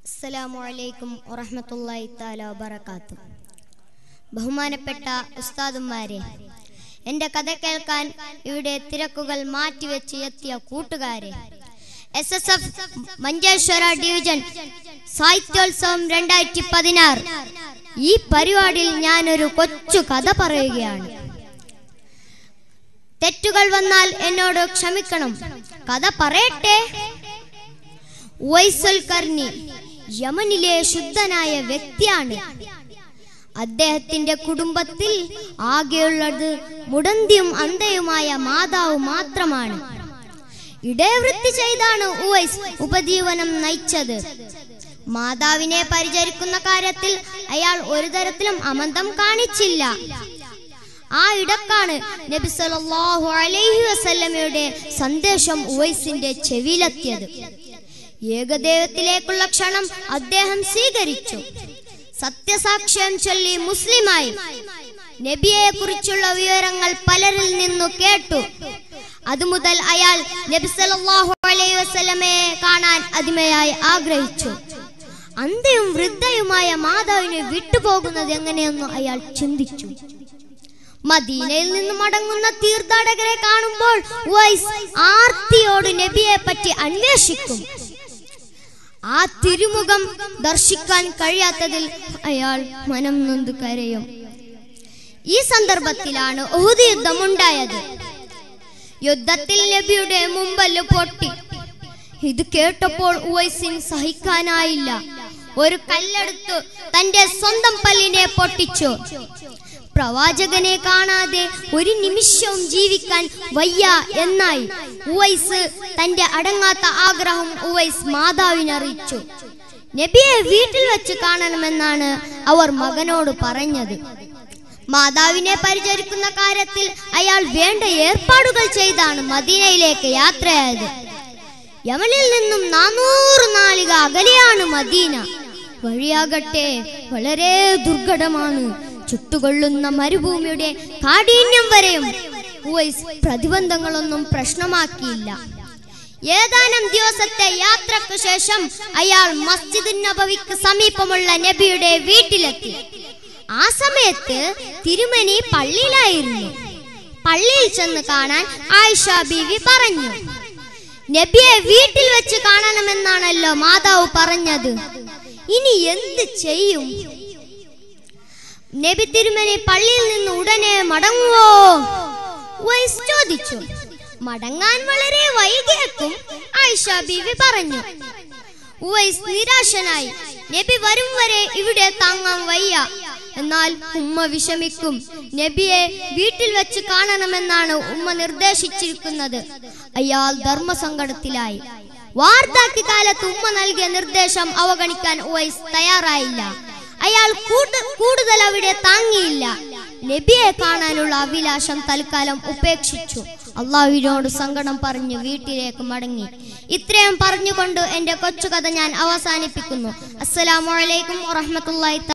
അസ്സലാമു അലൈക്കും വറഹ്മത്തുള്ളാഹി തആല വബറകാത്തു ബഹുമാനപ്പെട്ട ഉസ്താദുമാരെ എൻ്റെ കഥ കേൾക്കാൻ ഇവിടെ തിരക്കുകൾ മാറ്റിവെച്ച് എത്തിയ കൂട്ടുകാരെ S S F Manjeshwar division സാഹിത്യോത്സവം രണ്ടായിരത്തി പതിനാറ് ഈ പരിപാടിയിൽ ഞാനൊരു കൊച്ചു കഥ പറയുകയാണ് തെറ്റുകൾ വന്നാൽ എന്നോട് ക്ഷമിക്കണം കഥ പറയട്ടെ ഉവൈസുൽ കർണി യമനിലെ ശുദ്ധനായ വ്യക്തിയാണ് അദ്ദേഹത്തിന്റെ കുടുംബത്തിൽ ആകെയുള്ളത് മുടന്തിയും അന്ധയുമായ മാതാവ് മാത്രമാണ് ഇടയവൃത്തി ചെയ്താണ് ഉവൈസ് ഉപജീവനം നയിച്ചത് മാതാവിനെ പരിചരിക്കുന്ന കാര്യത്തിൽ അയാൾ ഒരു തരത്തിലും അമന്തം കാണിച്ചില്ല ആ ഇടക്കാണ് നബി സല്ലല്ലാഹു അലൈഹി വസല്ലമയുടെ സന്ദേശം ഉവൈസിന്റെ ചെവിയിലെത്തിയത് ഏകദൈവത്തിലേക്കുള്ള ക്ഷണം അദ്ദേഹം സ്വീകരിച്ചു സത്യസാക്ഷ്യം ചൊല്ലി മുസ്ലിമായി നബിയെ കുറിച്ചുള്ള വിവരങ്ങൾ പലരിൽ നിന്നു കേട്ടു അതുമുതൽ അയാൾ നബി സല്ലല്ലാഹു അലൈഹി വസല്ലമയെ കാണാൻ അതിമയായി ആഗ്രഹിച്ചു അന്ധയും വൃദ്ധയുമായ മാതാവിനെ വിട്ടുപോകുന്നത് എങ്ങനെയെന്ന് അയാൾ ചിന്തിച്ചു മദീനയിൽ നിന്ന് മടങ്ങുന്ന തീർത്ഥാടകരെ കാണുമ്പോൾ ഉവൈസ് ആർത്തിയോട് നബിയെ പറ്റി അന്വേഷിക്കും ആ തിരുമുഖം ദർശിക്കാൻ കഴിയാത്തതിൽ അയാൾ മനം നൊന്ത് കരയും ഈ സന്ദർഭത്തിലാണ് ഉഹുദ് യുദ്ധമുണ്ടായത് യുദ്ധത്തിൽ നബിയുടെ മുമ്പല് പൊട്ടി ഇത് കേട്ടപ്പോൾ ഉവൈസിന് സഹിക്കാനായില്ല ഒരു കല്ലെടുത്ത് തന്റെ സ്വന്തം പല്ലിനെ പൊട്ടിച്ചു പ്രവാചകനെ കാണാതെ ഒരു നിമിഷവും ജീവിക്കാൻ വയ്യ എന്നായി ഉവൈസ് തന്റെ അടങ്ങാത്ത ആഗ്രഹം ഉവൈസ് മാതാവിനറിയിച്ചു നബിയെ വീട്ടിൽ വെച്ച് കാണണമെന്നാണ് അവർ മകനോട് പറഞ്ഞത് മാതാവിനെ പരിചരിക്കുന്ന കാര്യത്തിൽ അയാൾ വേണ്ട ഏർപ്പാടുകൾ ചെയ്താണ് മദീനയിലേക്ക് യാത്രയായത് യമനിൽ നിന്നും നാനൂറ് നാളിക അകലെയാണ് മദീന വഴിയാകട്ടെ വളരെ ദുർഘടമാണ് ചുട്ടുകൊള്ളുന്ന മരുഭൂമിയുടെ കാഠിന്യം വരെയും ഉവൈസ് പ്രതിബന്ധങ്ങളൊന്നും പ്രശ്നമാക്കിയില്ല ഏതാനും ദിവസത്തെ യാത്രക്ക് ശേഷം അയാൾ മസ്ജിദ് നബവിക്ക് സമീപമുള്ള നബിയുടെ വീട്ടിലെത്തി ആ സമയത്ത് തിരുമനി പള്ളിയിലായിരുന്നു പള്ളിയിൽ ചെന്ന് കാണാൻ ആയിഷ ബീവി പറഞ്ഞു നബിയെ വീട്ടിൽ വെച്ച് കാണണമെന്നാണല്ലോ മാതാവ് പറഞ്ഞത് ഇനി എന്ത് ചെയ്യും നബി തിരുമനി പള്ളിയിൽ നിന്ന് ഉടനെ മടങ്ങുവോ ഉവൈസ് ചോദിച്ചു മടങ്ങാൻ വളരെ വൈകിയേക്കും ആയിഷ ബീവി പറഞ്ഞു ഉവൈസ് നിരാശനായി നബി വരും വരെ ഇവിടെ താങ്ങാൻ വയ്യ എന്നാൽ ഉമ്മ വിഷമിക്കും നബിയെ വീട്ടിൽ വെച്ച് കാണണമെന്നാണ് ഉമ്മ നിർദ്ദേശിച്ചിരിക്കുന്നത് അയാൾ ധർമ്മസങ്കടത്തിലായി വാർദ്ധക്യ കാലത്ത് ഉമ്മ നൽകിയ നിർദ്ദേശം അവഗണിക്കാൻ ഉവൈസ് തയ്യാറായില്ല അയാൾ കൂടുതൽ അവിടെ താങ്ങിയില്ല നബിയെ കാണാനുള്ള അഭിലാഷം തൽക്കാലം ഉപേക്ഷിച്ചു അള്ളാഹുവിനോട് സങ്കടം പറഞ്ഞ് വീട്ടിലേക്ക് മടങ്ങി ഇത്രയും പറഞ്ഞുകൊണ്ട് എന്റെ കൊച്ചു കഥ ഞാൻ അവസാനിപ്പിക്കുന്നു അസ്സലാമലൈക്കും വറഹമത്തല്ലാ